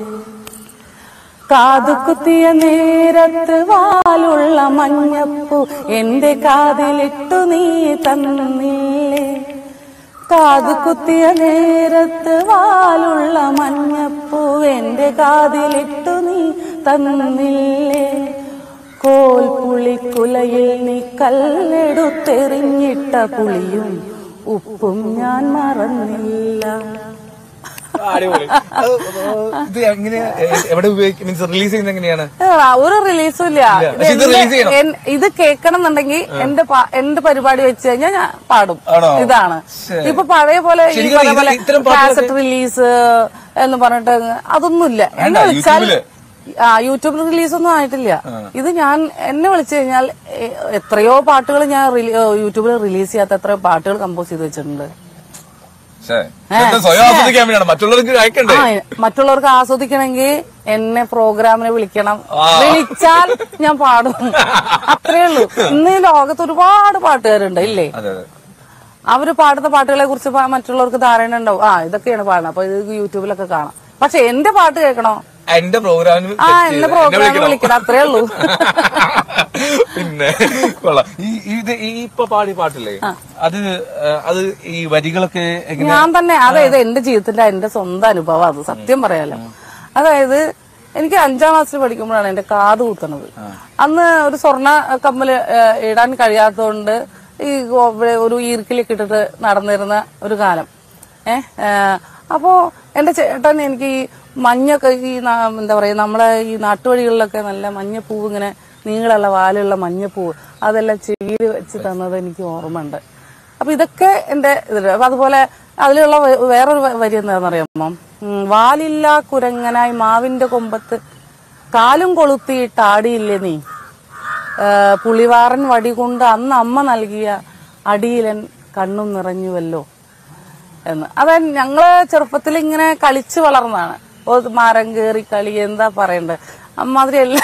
കാതുകുത്തിയ നേരത്ത് വാലുള്ള മഞ്ഞപ്പൂ എന്റെ കാതിലിട്ടു നീ തന്നില്ലേ കാതുകുത്തിയ നേരത്ത് വാലുള്ള മഞ്ഞപ്പൂ എന്റെ കാതിലിട്ടു നീ തന്നില്ലേ കോൽ പുളിക്കുലയിൽ നീ കല്ലെടുത്തെറിഞ്ഞിട്ട പുളിയും ഉപ്പും ഞാൻ മറന്നില്ല അടിപൊളി അത് ഇത് എങ്ങനെ എവിടെ ഉപയോഗിക്കും മീൻസ് റിലീസ് ചെയ്യുന്നത് എങ്ങനെയാണ് ആ, ഒരു റിലീസും ഇല്ല ഇല്ല. പക്ഷെ ഇത് എന്റെ- release ചെയ്യണം. എൻ- ഇത് കേൾക്കണം എന്നുണ്ടെങ്കിൽ എന്റെ പാ- എന്റെ പരിപാടി വെച്ച് കഴിഞ്ഞാൽ ഞാൻ പാടും ആണോ? ഇതാണ് ശ്ശേ. ഇപ്പൊ പഴയ പോലെ ഈ ശരിക്കും പറഞ്ഞ ഇത് പോലെ ഇത്തരം പാട്ടുകളൊക്കെ- കാസറ്റ് റിലീസ് എന്ന് പറഞ്ഞിട്ട് അതൊന്നുമില്ല എന്നെ വേണ്ട, വിളിച്ചാൽ യൂട്യൂബില്? ആ യൂട്യൂബ് റിലീസ് ഒന്നും ആയിട്ടില്ല ഇത് ഞാൻ എന്നെ വിളിച്ചു കഴിഞ്ഞാൽ എ- എത്രയോ പാട്ടുകൾ ഞാൻ റിലീ- യൂട്യൂബിൽ റിലീസ് ചെയ്യാത്ത എത്രയോ പാട്ടുകൾ കമ്പോസ് ചെയ്ത് വെച്ചിട്ടുണ്ട് ശ്ശേ. ഇതൊക്കെ സ്വയം ആസ്വദിക്കാൻ വേണ്ടിയാണ് മറ്റുള്ളവർക്ക് അയക്കണ്ടേ ആ മറ്റുള്ളവർക്ക് ആസ്വദിക്കണമെങ്കിൽ എന്നെ പ്രോഗ്രാമിന് വിളിക്കണം ആ. വിളിച്ചാൽ ഞാൻ പാടും അത്രേ ഉള്ളൂ ഇന്ന് ഈ ലോകത്ത് ഒരുപാട് പാട്ടുകാരുണ്ട് ഇല്ലേ അതെ അതെ അവര് പാടുന്ന പാട്ടുകളെ കുറിച്ച് പ- മറ്റുള്ളവർക്ക് ധാരണ ഉണ്ടാവും ആ ഇതൊക്കെയാണ് പാടുന്നത് അപ്പൊ ഇത് യൂട്യൂബിലൊക്കെ കാണാം പക്ഷെ എന്റെ പാട്ട് കേൾക്കണോ എന്റെ പ്രോഗ്രാമിന് ആ set എന്റെ ചെയ്ത് പ്രോഗ്രാമിന് എന്നെ വിളിക്കണം അത്രേ ഉള്ളൂ പിന്നെ കൊള്ളാം ഈ ഇത് ഈ ഇപ്പൊ പാടിയ പാട്ടില്ലേ അത് ആ, അത് ഈ വരികളൊക്കെ എങ്ങനെ ഞാൻ തന്നെ അതായത് എന്റെ ജീവിതത്തിന്റെ എന്റെ സ്വന്തം അനുഭവം അത് സത്യം പറയാലോ അതായത് എനിക്ക് അഞ്ചാം ക്ലാസ്സിൽ പഠിക്കുമ്പോഴാണ് എന്റെ കാത് കുത്തണത് അന്ന് ഒരു സ്വർണ്ണ കമ്മല് ഏഹ്, ഇടാൻ കഴിയാത്തതുകൊണ്ട് ഈ ഗോ- ഇവിടെ ഒരു ഈർക്കിലൊക്കെ ഇട്ടിട്ട് നടന്നിരുന്ന ഒരു കാലം ഏഹ് ഏഹ്, അപ്പോ എന്റെ ചേട്ടൻ എനിക്ക് ഈ മഞ്ഞൊക്കെ ഈ നാ- എന്താ പറയാ നമ്മളെ ഈ നാട്ടുവഴികളിലൊക്കെ നല്ല മഞ്ഞപ്പൂവ് ഇങ്ങനെ നീളമുള്ള വാലുള്ള മഞ്ഞപ്പൂവ് അതെല്ലാം ചെവിയിൽ വെച്ച് തന്നത് എനിക്ക് ഓർമ്മയുണ്ട് അപ്പൊ ഇതൊക്കെ എന്റെ ഇതില് അപ്പൊ അതുപോലെ അതിലുള്ള വേ- വേറൊരു വ- വരി എന്താണെന്നറിയാമോ ഉം, വാലില്ല കുരങ്ങനായി മാവിന്റെ കൊമ്പത്ത് കാലും കൊളുത്തിയിട്ട് ആടിയില്ലേ നീ ഏ, പുളിവാറൻ വടി കൊണ്ട് അന്ന് അമ്മ നൽകിയ അടിയിലൻ കണ്ണും നിറഞ്ഞുവല്ലോ എന്ന് അതായത് ഞങ്ങള് ചെറുപ്പത്തിൽ ഇങ്ങനെ കളിച്ച് വളർന്നതാണ് ഓ മരം കയറി കളി എന്താ പറയണ്ടത് അമ്മാതിരി എല്ലാ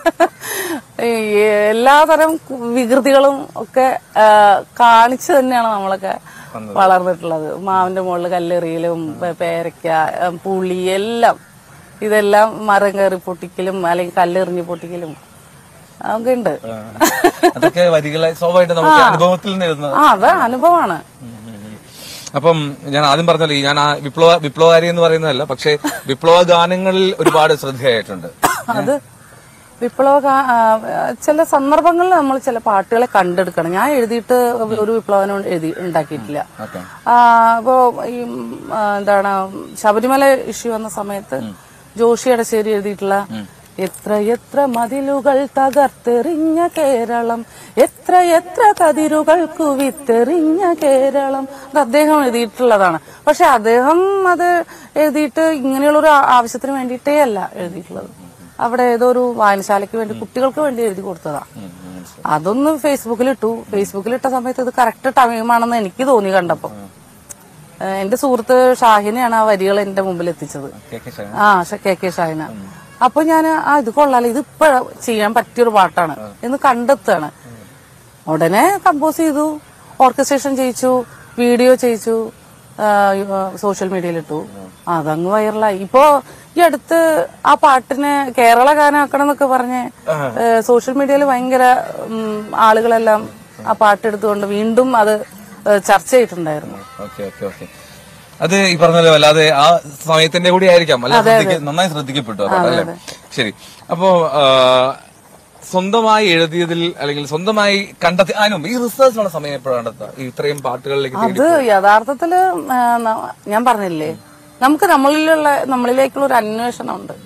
ഈ എല്ലാതരം വികൃതികളും ഒക്കെ ആ, കാണിച്ചു തന്നെയാണ് നമ്മളൊക്കെ വളർന്നിട്ടുള്ളത് മാവിന്റെ മുകളിൽ കല്ലെറിയലും പേ- പേരയ്ക്ക ആ, പുളി എല്ലാം ഇതെല്ലാം മരം കയറി പൊട്ടിക്കലും അല്ലെങ്കിൽ കല്ലെറിഞ്ഞ് പൊട്ടിക്കലും അതൊക്കെ ഉണ്ട് അതൊക്കെ വരികളെ സ്വാഭാവികമായിട്ട് നമുക്ക് അനുഭവത്തിൽ നിന്ന് എഴുതുന്ന ആ അത് അനുഭവമാണ് അപ്പം ഞാൻ ആദ്യം പറഞ്ഞല്ലോ ഈ ഞാൻ ആ വിപ്ലവ വിപ്ലവകാരി എന്ന് പറയുന്നതല്ല പക്ഷേ വിപ്ലവ ഗാനങ്ങളിൽ ഒരുപാട് ശ്രദ്ധയായിട്ടുണ്ട് അത് വിപ്ലവ ഗാ- ആ, ചില സന്ദർഭങ്ങളിൽ നമ്മൾ ചില പാട്ടുകളെ കണ്ടെടുക്കണം ഞാൻ എഴുതിയിട്ട് ഒരു വിപ്ലവനം എഴുതി ഉണ്ടാക്കിയിട്ടില്ല ഓക്കെ ആ, അപ്പോ ഈ ഉം, ആ, എന്താണ് ശബരിമല ഇഷ്യൂ വന്ന സമയത്ത് ജോഷി എടശ്ശേരി എഴുതിയിട്ടുള്ള എത്ര എത്ര മതിലുകൾ തകർത്തെറിഞ്ഞ കേരളം എത്ര എത്ര കതിരുകൾക്കു വിത്തെറിഞ്ഞ കേരളം അത് അദ്ദേഹം എഴുതിയിട്ടുള്ളതാണ് പക്ഷെ അദ്ദേഹം അത് എഴുതിയിട്ട് ഇങ്ങനെയുള്ളൊരു ആ- ആവശ്യത്തിന് വേണ്ടിയിട്ടേ അല്ല എഴുതിയിട്ടുള്ളത് അവിടെ ഏതോ ഒരു വായനശാലയ്ക്ക് വേണ്ടി കുട്ടികൾക്ക് വേണ്ടി എഴുതി കൊടുത്തതാ അതൊന്ന് ഫേസ്ബുക്കിൽ ഇട്ടു ഫേസ്ബുക്കിൽ ഇട്ട സമയത്ത് ഇത് കറക്റ്റ് ടൈമാണെന്ന് എനിക്ക് തോന്നി കണ്ടപ്പോ ഏഹ് എന്റെ സുഹൃത്ത് ഷാഹിനെയാണ് ആ വരികൾ എന്റെ മുമ്പിൽ എത്തിച്ചത് കെ കെ ശൈലജ. ആ ഷ- കെ കെ ഷാഹിന അപ്പൊ ഞാൻ ആ ഇത് കൊള്ളാലോ ഇത് ഇപ്പൊ ചെയ്യാൻ പറ്റിയൊരു പാട്ടാണ് എന്ന് കണ്ടെത്താണ് ഉടനെ കമ്പോസ് ചെയ്തു ഓർക്കസ്ട്രേഷൻ ചെയ്യിച്ചു വീഡിയോ ചെയ്യിച്ചു ആ, ആ, സോഷ്യൽ മീഡിയയിൽ ഇട്ടു അതങ്ങ് വൈറലായി ഇപ്പോ ഈ അടുത്ത് ആ പാട്ടിനെ കേരള ഗാനമാക്കണം എന്നൊക്കെ പറഞ്ഞ് ഏ, സോഷ്യൽ മീഡിയയിൽ ഭയങ്കര ഉം, ആളുകളെല്ലാം ആ പാട്ടെടുത്തുകൊണ്ട് വീണ്ടും അത് ഏ, ചർച്ച ചെയ്തിട്ടുണ്ടായിരുന്നു ഓക്കെ ഓക്കെ ഓക്കെ അത് ഈ പറഞ്ഞല്ലോ അല്ലാതെ ആ സമയത്തിന്റെ കൂടി ആയിരിക്കാം അല്ല ശ്രദ്ധിക്ക- നന്നായി ശ്രദ്ധിക്കപ്പെട്ടു ആ പാട്ട്, അല്ലേ ശരി അപ്പോ ആ, സ്വന്തമായി എഴുതിയതിൽ അല്ലെങ്കിൽ സ്വന്തമായി കണ്ടെത്തി അതിനും ഈ റിസർച്ചിനുള്ള സമയം എപ്പോഴാണ് കണ്ടെത്തുക ഈ ഇത്രയും പാട്ടുകളിലേക്ക് തേടി അത് യഥാർത്ഥത്തില് ആ, ന- ഞാൻ പറഞ്ഞില്ലേ നമുക്ക് നമ്മളിലുള്ള നമ്മളിലേക്കുള്ള ഒരു അന്വേഷണം ഉണ്ട്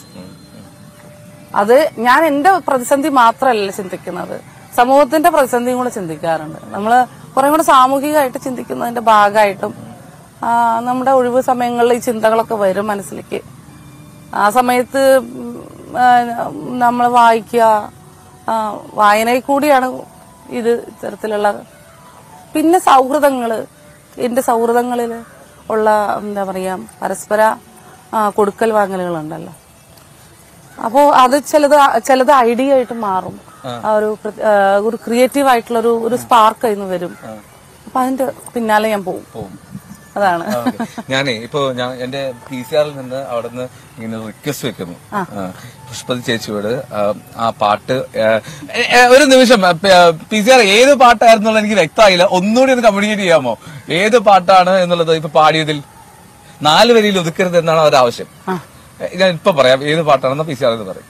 അത് ഞാൻ എന്റെ പ്രതിസന്ധി മാത്രമല്ല ചിന്തിക്കുന്നത് സമൂഹത്തിന്റെ പ്രതിസന്ധിയും കൂടെ ചിന്തിക്കാറുണ്ട് നമ്മള് കുറെ കൂടെ സാമൂഹികമായിട്ട് ചിന്തിക്കുന്നതിന്റെ ഭാഗമായിട്ടും ആ, നമ്മുടെ ഒഴിവ് സമയങ്ങളിൽ ഈ ചിന്തകളൊക്കെ വരും മനസ്സിലേക്ക് ആ സമയത്ത് നമ്മൾ വായിക്കുക ആ, വായനയിൽ കൂടിയാണ് ഇത് ഇത്തരത്തിലുള്ള പിന്നെ സൗഹൃദങ്ങള് എന്റെ സൗഹൃദങ്ങളിൽ ഉള്ള എന്താ പറയാ പരസ്പര ആ, കൊടുക്കൽ വാങ്ങലുകളുണ്ടല്ലോ അപ്പോൾ അത് ചിലത് ചിലത് ഐഡിയ ആയിട്ട് മാറും ആ ഒരു പ്ര- ആ, ഒരു ക്രിയേറ്റീവ് ആയിട്ടുള്ള ഒരു ഒരു സ്പാർക്ക് അതിന് വരും അപ്പൊ അതിന്റെ പിന്നാലെ ഞാൻ പോകും പോകും അതാണ് ആ, okay. ഞാനേ ഇപ്പൊ ഞാൻ എന്റെ പി സി ആറിൽ നിന്ന് അവിടെ നിന്ന് ഇങ്ങനെ റിക്വസ്റ്റ് വെക്കുന്നു ആ, പുഷ്പതി ചേച്ചിയോട് ആ, ആ പാട്ട് ആ, എ- എ- ഒരു നിമിഷം പി സി ആർ ഏത് പാട്ടായിരുന്നുള്ള എനിക്ക് വ്യക്തമായില്ല ഒന്നുകൂടി ഒന്ന് കമ്മ്യൂണിക്കേറ്റ് ചെയ്യാമോ ഏത് പാട്ടാണ് എന്നുള്ളത് ഇപ്പൊ പാടിയതിൽ നാല് വരിയിൽ ഒതുക്കരുത് എന്നാണ് അവരുടെ ആവശ്യം എ, ഞാൻ ഇപ്പൊ പറയാം ഏത് പാട്ടാണെന്ന് പി സി ആർ എന്ന് പറയും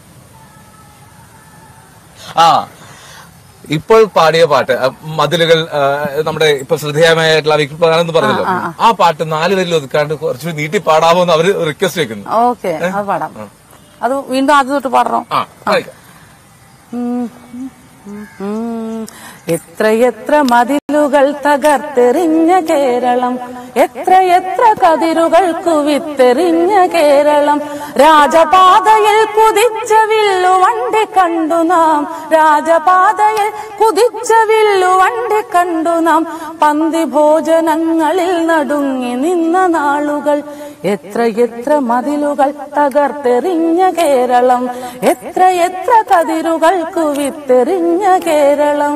ആ ഇപ്പോൾ പാടിയ പാട്ട് ആ, മതിലുകൾ ആ, നമ്മുടെ ഇപ്പൊ ശ്രദ്ധേയമായിട്ടുള്ള വിക്രപ്രധാനം എന്ന് പറഞ്ഞല്ലോ ആ പാട്ട് നാല് വരിൽ ഒതുക്കാണ്ട് കുറച്ചുകൂടി നീട്ടി പാടാമോ എന്ന് അവര് റിക്വസ്റ്റ് വെക്കുന്നു ഓക്കെ അത് പാടാം അത് വീണ്ടും ആദ്യം തൊട്ട് പാടണം ആ പാടിക്കോ. ഉം, ഉം, ഉം. എത്രയെത്ര മതിലുകൾ തകർത്തെറിഞ്ഞ കേരളം എത്രയെത്ര കതിരുകൾക്കു വിത്തെറിഞ്ഞ കേരളം രാജപാതയിൽ കുതിച്ച വില്ലുവണ്ടി കണ്ടു നാം രാജപാതയിൽ കുതിച്ച വില്ലുവണ്ടി കണ്ടു നാം പന്തി ഭോജനങ്ങളിൽ നടുങ്ങി നിന്ന നാളുകൾ എത്രയെത്ര മതിലുകൾ തകർത്തെറിഞ്ഞ കേരളം എത്രയെത്ര കതിരുകൾക്കു വിത്തെറിഞ്ഞ കേരളം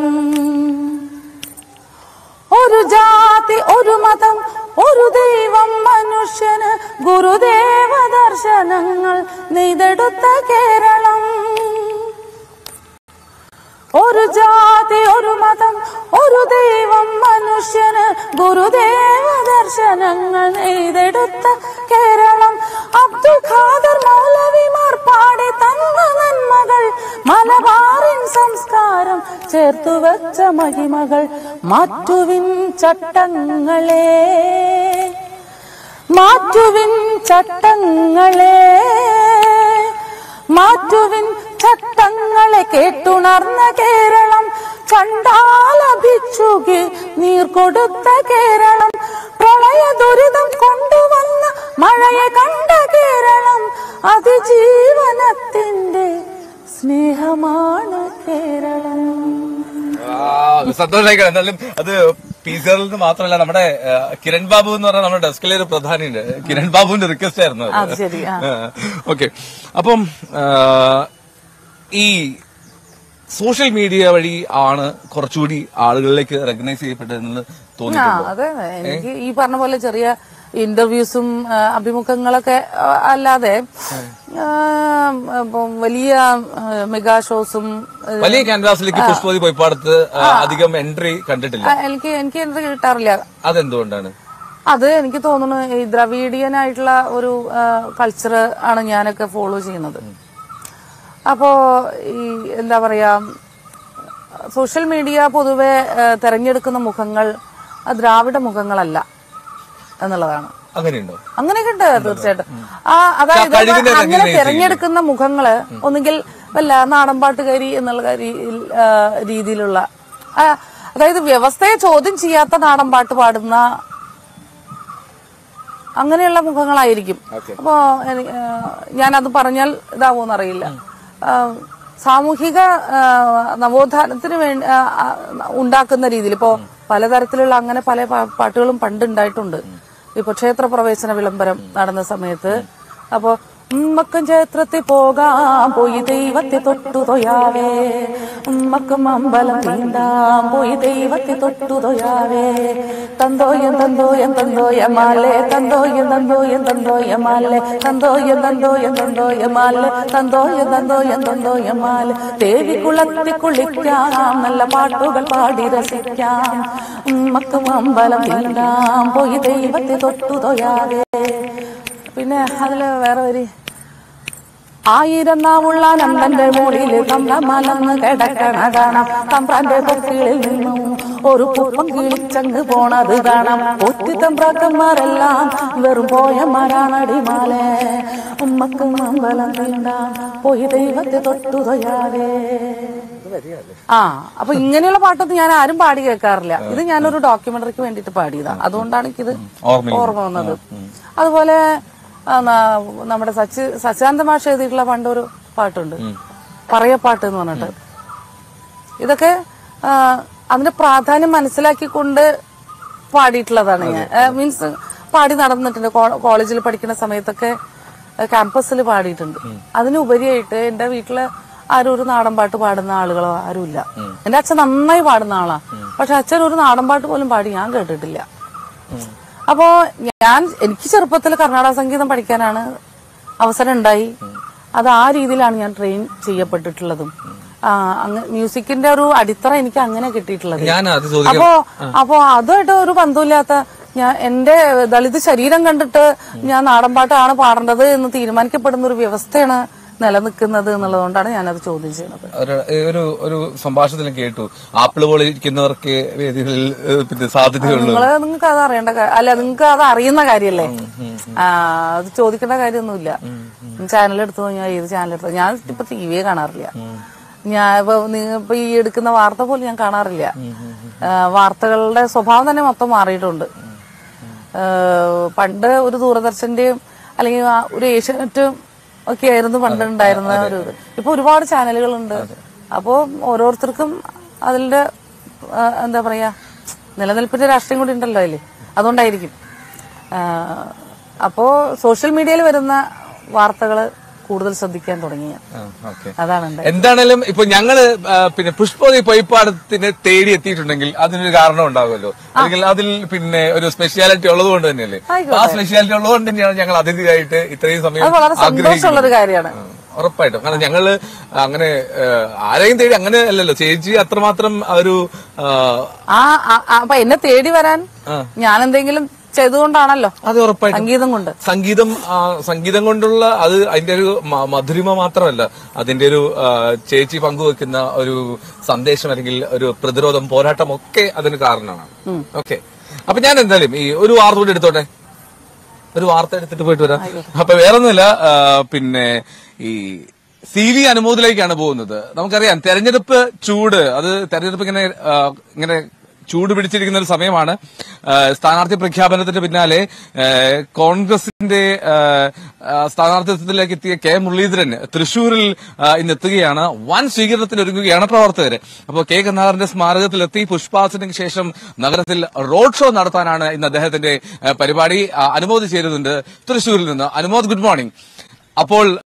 ഒരു ജാതി ഒരു മതം ഒരു ദൈവം മനുഷ്യന് ഗുരുദേവ ദർശനങ്ങൾ നെയ്തെടുത്ത കേരളം ഒരു ജാതി ഒരു മതം ഒരു ദൈവം മനുഷ്യന് ഗുരുദേവ ദർശനങ്ങൾ നെയ്തെടുത്ത കേരളം അബ്ദുൽ ഖാദർ മൗലവിമാർ പാടി തന്ന നന്മകൾ മലബാറിൻ സംസ്കാരം ചേർത്തു വെച്ച മഹിമകൾ മാറ്റുവിൻ ചട്ടങ്ങളെ മാറ്റുവിൻ ചട്ടങ്ങളെ മാറ്റുവിൻ ചട്ടങ്ങളെ കേട്ടുണർന്ന കേരളം ചണ്ടാലഭിച്ചുകി നീർ കൊടുത്ത കേരളം പ്രളയ ദുരിതം കൊണ്ടുവന്ന മഴയെ കണ്ട കേരളം അതിജീവനത്തിന്റെ സ്നേഹമാണ് കേരളം ആ, സന്തോഷായിക്കണം എന്നാലും അത് പി സി ആറിൽ നിന്ന് മാത്രമല്ല നമ്മുടെ ആ, കിരൺ ബാബു എന്ന് പറഞ്ഞ നമ്മുടെ ഡെസ്കിലെ ഒരു പ്രധാനിയുണ്ട് കിരൺ ബാബുവിന്റെ റിക്വസ്റ്റ് ആയിരുന്നു അത് ശരി, ആ. ഓക്കെ അപ്പം ആ, ഈ സോഷ്യൽ മീഡിയ വഴി ആണ് കുറച്ചുകൂടി ആളുകളിലേക്ക് റെക്കഗ്നൈസ് ചെയ്യപ്പെട്ടതെന്ന് ആ തോന്നിയിട്ടുണ്ടോ അതെ എനിക്ക് ഈ പറഞ്ഞ പോലെ ചെറിയ ഇന്റർവ്യൂസും ആ, അഭിമുഖങ്ങളൊക്കെ ആ, അല്ലാതെ ആ, ഇപ്പം വലിയ ആ, മെഗാ ഷോസും ആ, വലിയ ക്യാൻവാസിലേക്ക് പുഷ്പതി പൊയ്പാടത്ത് ആ, അധികം എൻട്രി കണ്ടിട്ടില്ല എനിക്ക് എനിക്ക് എന്ത് കിട്ടാറില്ല അതെന്തുകൊണ്ടാണ് അത് എനിക്ക് തോന്നുന്നു ഈ ദ്രവീഡിയൻ ആയിട്ടുള്ള ഒരു കൾച്ചർ ആണ് ഞാനൊക്കെ ഫോളോ ചെയ്യുന്നത് അപ്പോ ഈ എന്താ പറയാ സോഷ്യൽ മീഡിയ പൊതുവെ ആ, തെരഞ്ഞെടുക്കുന്ന മുഖങ്ങൾ ആ, ദ്രാവിഡ മുഖങ്ങളല്ല എന്നുള്ളതാണ് അങ്ങനെയുണ്ടോ അങ്ങനെയൊക്കെ ഉണ്ട് തീർച്ചയായിട്ടും ആ അതായത് കഴിവിനെ അങ്ങനെ recognize തിരഞ്ഞെടുക്കുന്ന മുഖങ്ങള് ഒന്നുകിൽ വല്ല നാടൻപാട്ടുകാരി എന്നുള്ള കാരി- ആ, രീതിയിലുള്ള ആ, അതായത് വ്യവസ്ഥയെ ചോദ്യം ചെയ്യാത്ത നാടൻപാട്ട് പാടുന്ന അങ്ങനെയുള്ള മുഖങ്ങളായിരിക്കും അപ്പോ എനി- ആ, ഞാനത് പറഞ്ഞാൽ ഇതാവോന്നറിയില്ല ആ, സാമൂഹിക ആ, നവോത്ഥാനത്തിന് വേണ്ടി ആ, ആ, ഉണ്ടാക്കുന്ന രീതിയിൽ ഇപ്പോ പലതരത്തിലുള്ള അങ്ങനെ പല പാ- പാട്ടുകളും പണ്ട് ഉണ്ടായിട്ടുണ്ട് ഇപ്പൊ ക്ഷേത്ര പ്രവേശന വിളംബരം നടന്ന സമയത്ത് അപ്പോ ഉമ്മക്കും ക്ഷേത്രത്തിൽ പോകാം പോയി ദൈവത്തെ തൊട്ടു തൊയാവേ ഉമ്മക്കും അമ്പലം തീണ്ടാം പോയി ദൈവത്തെ തൊട്ടു തൊയാവേ തന്തോയം തന്തോയം തന്തോയമാലെ തന്തോയം തന്തോയം തന്തോയമാലെ തന്തോയം തന്തോയം തന്തോയമാലെ തന്തോയം തന്തോയം തന്തോയമാലെ ദേവി കുളത്തി കുളിക്കാം നല്ല പാട്ടുകൾ പാടി രസിക്കാം ഉമ്മക്കും അമ്പലം തീണ്ടാം പോയി ദൈവത്തെ തൊട്ടു തൊയാവേ പിന്നെ അതില് വേറെ വരി ആയിരം നാവുള്ള നന്ദന്റെ മുകളിൽ തമ്പ്രമലന്ന് കിടക്കണ കാണാം തമ്പ്രാന്റെ പൊക്കിളിൽ നിന്നും ഒരു കുപ്പം കിളിച്ചങ്ങ് പോണത് കാണാം ഒത്തി തമ്പ്രാക്കന്മാരെല്ലാം വെറും പോയമാരാണടിമാലെ ഉമ്മക്കും അമ്പലം തീണ്ടാം പോയി ദൈവത്തെ തൊട്ടു തൊയാവേ ആ അപ്പൊ ഇങ്ങനെയുള്ള പാട്ടൊന്നും ഞാൻ ആരും പാടി കേൾക്കാറില്ല ഇത് ഞാനൊരു ഡോക്യുമെന്ററിക്ക് വേണ്ടിയിട്ട് പാടിയതാ അതുകൊണ്ടാണ് എനിക്കിത് ഓർമ്മയില്ല. ഓർമ്മ വന്നത് അതുപോലെ ആ, ന- നമ്മുടെ സച്ചി സച്ചാന്ത മാഷ് എഴുതിയിട്ടുള്ള പണ്ടൊരു പാട്ടുണ്ട് പറയപ്പാട്ട് എന്ന് പറഞ്ഞിട്ട് ഇതൊക്കെ ആ, അതിന്റെ പ്രാധാന്യം മനസ്സിലാക്കിക്കൊണ്ട് പാടിയിട്ടുള്ളതാണ് ഞാൻ മീൻസ് പാടി നടന്നിട്ടുണ്ട് കോ- കോളേജിൽ പഠിക്കുന്ന സമയത്തൊക്കെ ക്യാമ്പസിൽ പാടിയിട്ടുണ്ട് അതിനുപരിയായിട്ട് എന്റെ വീട്ടില് ആരും ഒരു നാടൻ പാട്ട് പാടുന്ന ആളുകളോ ആരുമില്ല എന്റെ അച്ഛൻ നന്നായി പാടുന്ന ആളാ പക്ഷെ അച്ഛൻ ഒരു നാടൻ പാട്ട് പോലും പാടി ഞാൻ കേട്ടിട്ടില്ല അപ്പോ ഞാൻ എനിക്ക് ചെറുപ്പത്തിൽ കർണാടക സംഗീതം പഠിക്കാനാണ് അവസരം ഉണ്ടായി അത് ആ രീതിയിലാണ് ഞാൻ ട്രെയിൻ ചെയ്യപ്പെട്ടിട്ടുള്ളതും ആ, അങ്ങ് മ്യൂസിക്കിന്റെ ഒരു അടിത്തറ എനിക്ക് അങ്ങനെ കിട്ടിയിട്ടുള്ളത് ഞാൻ അത് ചോദിക്കാം അപ്പോ അപ്പോ അതുമായിട്ട് ഒരു ബന്ധമില്ലാത്ത ഞാൻ എന്റെ ദളിത് ശരീരം കണ്ടിട്ട് ഞാൻ നാടൻപാട്ടാണ് പാടേണ്ടത് എന്ന് തീരുമാനിക്കപ്പെടുന്ന ഒരു വ്യവസ്ഥയാണ് നിലനിൽക്കുന്നത് എന്നുള്ളതുകൊണ്ടാണ് ഞാനത് ചോദ്യം ചെയ്യുന്നത് ഒരു ഒരു ഒരു സംഭാഷണത്തിൽ കേട്ടു ആപ്പിള് പോലെ ഇരിക്കുന്നവർക്ക് വേദികളിൽ ഏഹ്, പിന്നെ സാധ്യതയുള്ളൂ നിങ്ങള് നിങ്ങൾക്ക് അത് അറിയേണ്ട കാ- അല്ല നിങ്ങൾക്ക് അത് അറിയുന്ന കാര്യല്ലേ ആ അത് ചോദിക്കേണ്ട കാര്യമൊന്നുമില്ല ചാനൽ എടുത്തു ഞാൻ ഏത് ചാനൽ എടുത്തു ഞാൻ ഇപ്പൊ ടി വിയെ കാണാറില്ല ഞാൻ ഇപ്പൊ നിങ്ങൾ ഇപ്പൊ ഈ എടുക്കുന്ന വാർത്ത പോലും ഞാൻ കാണാറില്ല ആ, വാർത്തകളുടെ സ്വഭാവം തന്നെ മൊത്തം മാറിയിട്ടുണ്ട് ആ, പണ്ട് ഒരു ദൂരദർശന്റെയും അല്ലെങ്കിൽ ആ ഒരു ഏഷ്യാനെറ്റും ഒക്കെ ആയിരുന്നു പണ്ട് ഉണ്ടായിരുന്ന ഒരു ഇത് ഇപ്പൊ ഒരുപാട് ചാനലുകളുണ്ട് അപ്പോ ഓരോരുത്തർക്കും അതിന്റെ ആ, എന്താ പറയാ നിലനിൽപ്പിന്റെ രാഷ്ട്രീയം കൂടി ഉണ്ടല്ലോ അതില് അതുകൊണ്ടായിരിക്കും ആ, അപ്പോ സോഷ്യൽ മീഡിയയിൽ വരുന്ന വാർത്തകള് കൂടുതൽ ശ്രദ്ധിക്കാൻ തുടങ്ങി ഞാൻ. ഓക്കെ അതാണ് ഉണ്ടായത്. എന്താണേലും ഇപ്പൊ ഞങ്ങള് ആ, പിന്നെ പുഷ്പതി പൊയ്പ്പാടത്തിനെ തേടി എത്തിയിട്ടുണ്ടെങ്കിൽ അതിനൊരു കാരണം ഉണ്ടാകുമല്ലോ അല്ലെങ്കിൽ അതിൽ പിന്നെ ഒരു സ്പെഷ്യാലിറ്റി ഉള്ളത് കൊണ്ട് തന്നെയല്ലേ ആയിക്കോട്ടെ. ആ സ്പെഷ്യാലിറ്റി ഉള്ളത് കൊണ്ട് തന്നെയാണ് ഞങ്ങൾ അതിഥിയായിട്ട് ഇത്രയും സമയം അത് വളരെ സന്തോഷമുള്ള ഒരു കാര്യമാണ് ആ, ഉറപ്പായിട്ടും കാരണം ഞങ്ങള് അങ്ങനെ ആ, ആരെയും തേടി അങ്ങനെ അല്ലല്ലോ ചേച്ചി അത്രമാത്രം ആ ഒരു ആ, ആ ആ- ആ, അപ്പൊ എന്നെ തേടി വരാൻ ഞാൻ എന്തെങ്കിലും ചെയ്തുകൊണ്ടാണല്ലോ അത് ഉറപ്പായിട്ടും സംഗീതം കൊണ്ട് സംഗീതം ആ, സംഗീതം കൊണ്ടുള്ള അത് അതിന്റെ ഒരു മ- മധുരിമ മാത്രമല്ല അതിന്റെ ഒരു ആ, ചേച്ചി പങ്കുവെക്കുന്ന ഒരു സന്ദേശം അല്ലെങ്കിൽ ഒരു പ്രതിരോധം പോരാട്ടം ഒക്കെ അതിന് കാരണമാണ് ഓക്കെ അപ്പൊ ഞാൻ എന്തായാലും ഈ ഒരു വാർത്ത കൂടി എടുത്തോട്ടെ ഒരു വാർത്ത എടുത്തിട്ട് പോയിട്ട് വരാം അപ്പൊ വേറൊന്നുമില്ല ആ, പിന്നെ ഈ സി വി അനുമോദിലേക്കാണ് പോകുന്നത് നമുക്കറിയാം തെരഞ്ഞെടുപ്പ് ചൂട് അത് തെരഞ്ഞെടുപ്പ് ഇങ്ങനെ ആ, ഇങ്ങനെ ചൂട് പിടിച്ചിരിക്കുന്ന ഒരു സമയമാണ് ആ, സ്ഥാനാർത്ഥി പ്രഖ്യാപനത്തിന് പിന്നാലെ ആ, കോൺഗ്രസിന്റെ ആ, ആ, സ്ഥാനാർത്ഥിത്വത്തിലേക്ക് എത്തിയ കെ മുരളീധരൻ തൃശൂരിൽ ആ, ഇന്ന് എത്തുകയാണ് വൻ സ്വീകരണത്തിന് ഒരുങ്ങുകയാണ് പ്രവർത്തകർ അപ്പോൾ കെ കരുണാകരന്റെ സ്മാരകത്തിലെത്തി പുഷ്പാർച്ചനയ്ക്ക് ശേഷം നഗരത്തിൽ റോഡ് ഷോ നടത്താനാണ് ഇന്ന് അദ്ദേഹത്തിന്റെ ആ, പരിപാടി ആ, അനുമോദ് ചേരുന്നുണ്ട് തൃശൂരിൽ നിന്ന് അനുമോദ് ഗുഡ് മോർണിംഗ് അപ്പോൾ